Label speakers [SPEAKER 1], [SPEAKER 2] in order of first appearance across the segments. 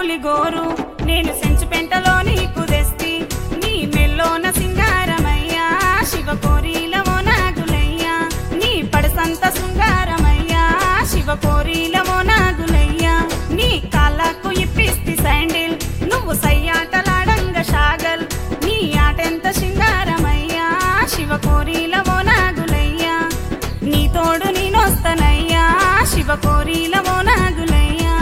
[SPEAKER 1] పులిగోరు నేను సెంచు పెంటలో నీకు తెస్తి నీ మెల్లోన సింగారమయ్యా శివ కోరిలమో నాగులయ్యా నీ పడసంత శృంగారమయ్యా శివ కోరిలమో నాగులయ్యా నీ కాళ్ళకు ఇప్పిస్తి శాండిల్ నువ్వు సయ్యాటలాడంగ షాగల్ నీ ఆటెంత శృంగారమయ్యా శివ కోరిలమో నాగులయ్యా నీ తోడు నేనొస్తనయ్యా శివ కోరిలమో నాగులయ్యా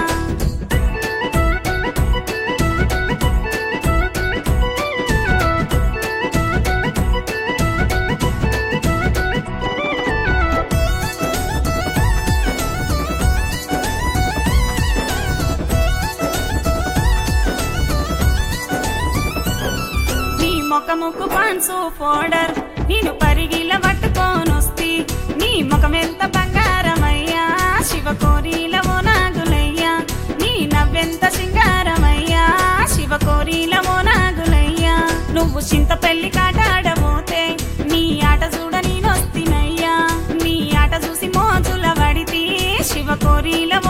[SPEAKER 1] నీ ముఖముకు పాన్సు ఫోడర్ నేను పరిగిల పట్టుకోనొస్తి నీ ముఖమెంత బంగారమయ్యా శివ కోరిలమో నాగులయ్యా నీ నవ్వెంత సింగారమయ్యా శివ కోరిలమో నాగులయ్యా నువ్వు చింత పెళ్లి కాటాడబోతే నీ ఆట చూడ నేనొస్తినయ్యా నీ ఆట చూసి మోజుల పడితే శివ కోరిలమో